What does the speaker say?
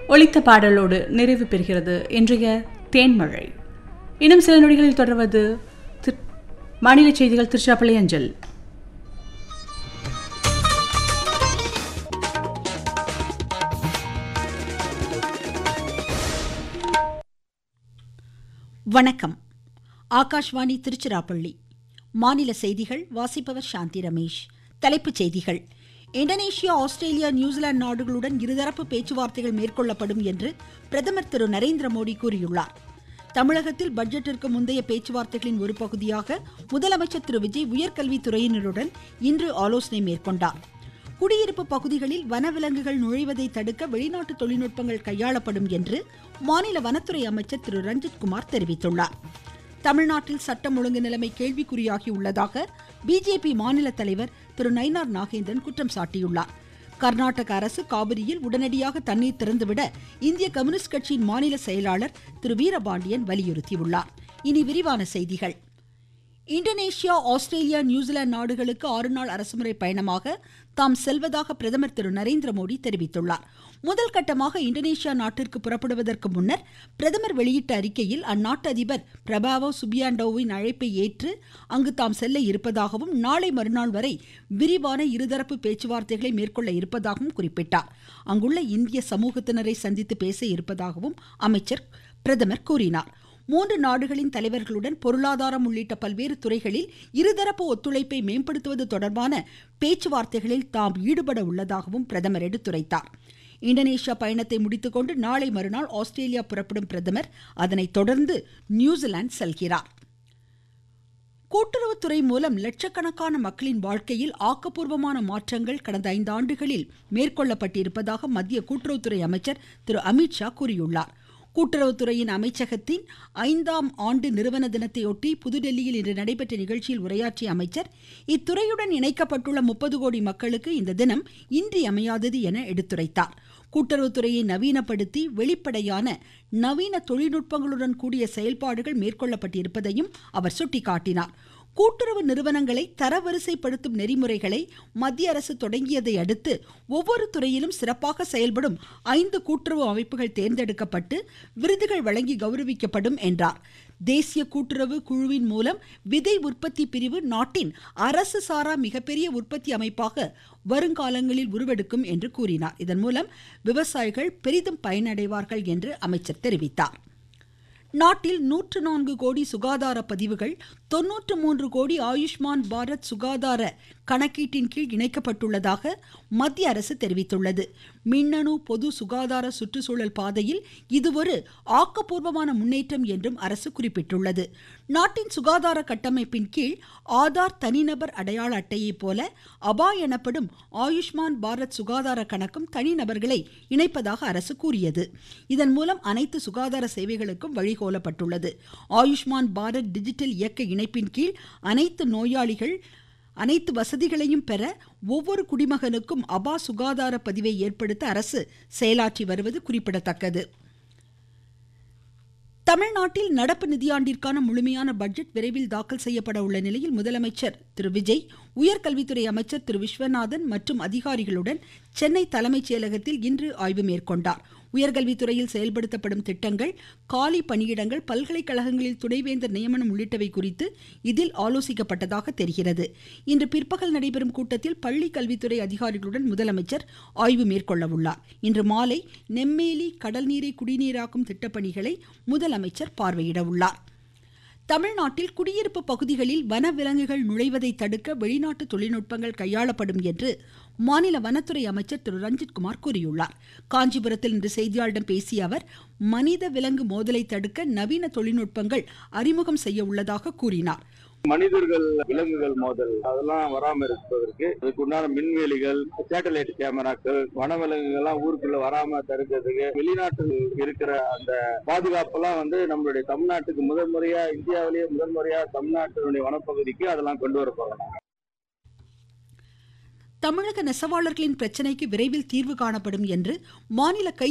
ஒலித்த பாடலோடு நிறைவு பெறுகிறது இன்றைய தேன்மழை இன்னும் சில நொடிகளில் தொடர்வது திரு- மாநில செய்திகள் திருச்சிராப்பள்ளி அஞ்சல் வணக்கம் ஆகாஷ்வாணி திருச்சிராப்பள்ளி மாநில செய்திகள் வாசிப்பவர் சாந்தி ரமேஷ் தலைப்புச் செய்திகள் இந்தோனேஷியா ஆஸ்திரேலியா நியூசிலாந்து நாடுகளுடன் இருதரப்பு பேச்சுவார்த்தைகள் மேற்கொள்ளப்படும் என்று பிரதமர் திரு நரேந்திர மோடி கூறியுள்ளார் தமிழகத்தில் பட்ஜெட்டிற்கு முந்தைய பேச்சுவார்த்தைகளின் ஒரு பகுதியாக முதலமைச்சர் திரு விஜய் உயர்கல்வித்துறையினருடன் இன்று ஆலோசனை மேற்கொண்டார் குடியிருப்பு பகுதிகளில் வனவிலங்குகள் நுழைவதை தடுக்க வெளிநாட்டு தொழில்நுட்பங்கள் கையாளப்படும் என்று மாநில வனத்துறை அமைச்சர் திரு ரஞ்சித் குமார் தெரிவித்துள்ளார் தமிழ்நாட்டில் சட்டம் ஒழுங்கு நிலைமை கேள்விக்குறியாகி உள்ளதாக பிஜேபி மாநில தலைவர் திரு நயினார் நாகேந்திரன் குற்றம் சாட்டியுள்ளார் கர்நாடக அரசு காவிரியில் உடனடியாக தண்ணீர் திறந்துவிட இந்திய கம்யூனிஸ்ட் கட்சியின் மாநில செயலாளர் திரு வீரபாண்டியன் வலியுறுத்தியுள்ளார் இனி விரிவான செய்திகள் இந்தோனேஷியா ஆஸ்திரேலியா நியூசிலாந்து நாடுகளுக்கு ஆறு நாள் அரசுமுறை பயணமாக தாம் செல்வதாக பிரதமர் திரு நரேந்திர மோடி தெரிவித்துள்ளார் முதல் கட்டமாக இந்தோனேஷியா நாட்டிற்கு புறப்படுவதற்கு முன்னர் பிரதமர் வெளியிட்ட அறிக்கையில் அந்நாட்டு அதிபர் பிரபாவோ சுபியாண்டோவின் அழைப்பை ஏற்று அங்கு தாம் செல்ல இருப்பதாகவும் நாளை மறுநாள் வரை விரிவான இருதரப்பு பேச்சுவார்த்தைகளை மேற்கொள்ள இருப்பதாகவும் குறிப்பிட்டார் அங்குள்ள இந்திய சமூகத்தினரை சந்தித்து பேச இருப்பதாகவும் அமைச்சர் பிரதமர் கூறினார் மூன்று நாடுகளின் தலைவர்களுடன் பொருளாதாரம் உள்ளிட்ட பல்வேறு துறைகளில் இருதரப்பு ஒத்துழைப்பை மேம்படுத்துவது தொடர்பான பேச்சுவார்த்தைகளில் தாம் ஈடுபட உள்ளதாகவும் பிரதமர் எடுத்துரைத்தார் இந்தோனேஷியா பயணத்தை முடித்துக்கொண்டு நாளை மறுநாள் ஆஸ்திரேலியா புறப்படும் பிரதமர் அதனைத் தொடர்ந்து நியூசிலாந்து செல்கிறார் கூட்டுறவுத்துறை மூலம் லட்சக்கணக்கான மக்களின் வாழ்க்கையில் ஆக்கப்பூர்வமான மாற்றங்கள் கடந்த ஐந்து ஆண்டுகளில் மேற்கொள்ளப்பட்டிருப்பதாக மத்திய கூட்டுறவுத்துறை அமைச்சர் திரு அமித்ஷா கூறியுள்ளார் கூட்டுறவுத்துறையின் அமைச்சகத்தின் ஐந்தாம் ஆண்டு நிறுவன தினத்தையொட்டி புதுடெல்லியில் இன்று நடைபெற்ற நிகழ்ச்சியில் உரையாற்றிய அமைச்சர் இத்துறையுடன் இணைக்கப்பட்டுள்ள முப்பது கோடி மக்களுக்கு இந்த தினம் இன்றியமையாதது என எடுத்துரைத்தார் கூட்டுறவுத்துறையை நவீனப்படுத்தி வெளிப்படையான நவீன தொழில்நுட்பங்களுடன் கூடிய செயல்பாடுகள் மேற்கொள்ளப்பட்டிருப்பதையும் அவர் சுட்டிக்காட்டினார் கூட்டுறவு நிறுவனங்களை தரவரிசைப்படுத்தும் நெறிமுறைகளை மத்திய அரசு தொடங்கியதை அடுத்து ஒவ்வொரு துறையிலும் சிறப்பாக செயல்படும் ஐந்து கூட்டுறவு அமைப்புகள் தேர்ந்தெடுக்கப்பட்டு விருதுகள் வழங்கி கௌரவிக்கப்படும் என்றார் தேசிய கூட்டுறவு குழுவின் மூலம் விதை உற்பத்தி பிரிவு நாட்டின் அரசு சாரா மிகப்பெரிய உற்பத்தி அமைப்பாக வருங்காலங்களில் உருவெடுக்கும் என்று கூறினார் இதன் மூலம் விவசாயிகள் பெரிதும் பயனடைவார்கள் என்று அமைச்சர் தெரிவித்தார் நாட்டில் நூற்று நான்கு கோடி சுகாதார பதிவுகள் தொன்னூற்று மூன்று கோடி ஆயுஷ்மான் பாரத் சுகாதார கணக்கீட்டின் கீழ் இணைக்கப்பட்டுள்ளதாக மத்திய அரசு தெரிவித்துள்ளது மின்னணு பொது சுகாதார சுற்றுச்சூழல் பாதையில் இது ஒரு ஆக்கப்பூர்வமான முன்னேற்றம் என்றும் அரசு குறிப்பிட்டுள்ளது நாட்டின் சுகாதார கட்டமைப்பின் கீழ் ஆதார் தனிநபர் அடையாள அட்டையைப் போல அபா எனப்படும் ஆயுஷ்மான் பாரத் சுகாதார கணக்கும் தனிநபர்களை இணைப்பதாக அரசு கூறியது இதன் மூலம் அனைத்து சுகாதார சேவைகளுக்கும் வழிகோலப்பட்டுள்ளது ஆயுஷ்மான் பாரத் டிஜிட்டல் இயக்க இணைப்பின் கீழ் அனைத்து நோயாளிகள் அனைத்து வசதிகளையும் பெற ஒவ்வொரு குடிமகனுக்கும் அபா சுகாதார பதிவை ஏற்படுத்த அரசு செயலாற்றி வருவது குறிப்பிடத்தக்கது தமிழ்நாட்டில் நடப்பு நிதியாண்டிற்கான முழுமையான பட்ஜெட் விரைவில் தாக்கல் செய்யப்பட உள்ள நிலையில் முதலமைச்சர் திரு விஜய் உயர்கல்வித்துறை அமைச்சர் திரு விஸ்வநாதன் மற்றும் அதிகாரிகளுடன் சென்னை தலைமைச் செயலகத்தில் இன்று ஆய்வு மேற்கொண்டார் உயர்கல்வித்துறையில் செயல்படுத்தப்படும் திட்டங்கள் காலி பணியிடங்கள் பல்கலைக்கழகங்களில் துணைவேந்தர் நியமனம் உள்ளிட்டவை குறித்து இதில் ஆலோசிக்கப்பட்டதாக தெரிகிறது இன்று பிற்பகல் நடைபெறும் கூட்டத்தில் பள்ளி கல்வித்துறை அதிகாரிகளுடன் முதலமைச்சர் ஆய்வு மேற்கொள்ள உள்ளார் இன்று மாலை நெம்மேலி கடல் நீரை குடிநீராக்கும் திட்டப்பணிகளை முதலமைச்சர் பார்வையிட உள்ளார் தமிழ்நாட்டில் குடியிருப்பு பகுதிகளில் வனவிலங்குகள் நுழைவதை தடுக்க வெளிநாட்டு தொழில்நுட்பங்கள் கையாளப்படும் என்று மாநில வனத்துறை அமைச்சர் திரு ரஞ்சித்குமார் கூறியுள்ளார் காஞ்சிபுரத்தில் இன்று செய்தியாளர்களிடம் பேசிய அவர் மனித விலங்கு மோதலை தடுக்க நவீன தொழில்நுட்பங்கள் அறிமுகம் செய்ய உள்ளதாக கூறினார் மனிதர்கள் விலங்குகள் மோதல் அதெல்லாம் வராம இருப்பதற்கு அதுக்கு உண்டான மின்வேலிகள் சேட்டலைட் கேமராக்கள் வனவிலங்குகள் எல்லாம் ஊருக்குள்ள வராம தடுக்கிறதுக்கு வெளிநாட்டில் இருக்கிற அந்த பாதுகாப்பெல்லாம் வந்து நம்மளுடைய தமிழ்நாட்டுக்கு முதல் முறையா இந்தியாவிலேயே முதல் முறையா தமிழ்நாட்டினுடைய வனப்பகுதிக்கு அதெல்லாம் கொண்டு வர போறோம் தமிழக நெசவாளர்களின் பிரச்சினைக்கு விரைவில் தீர்வு காணப்படும் என்று மாநில கை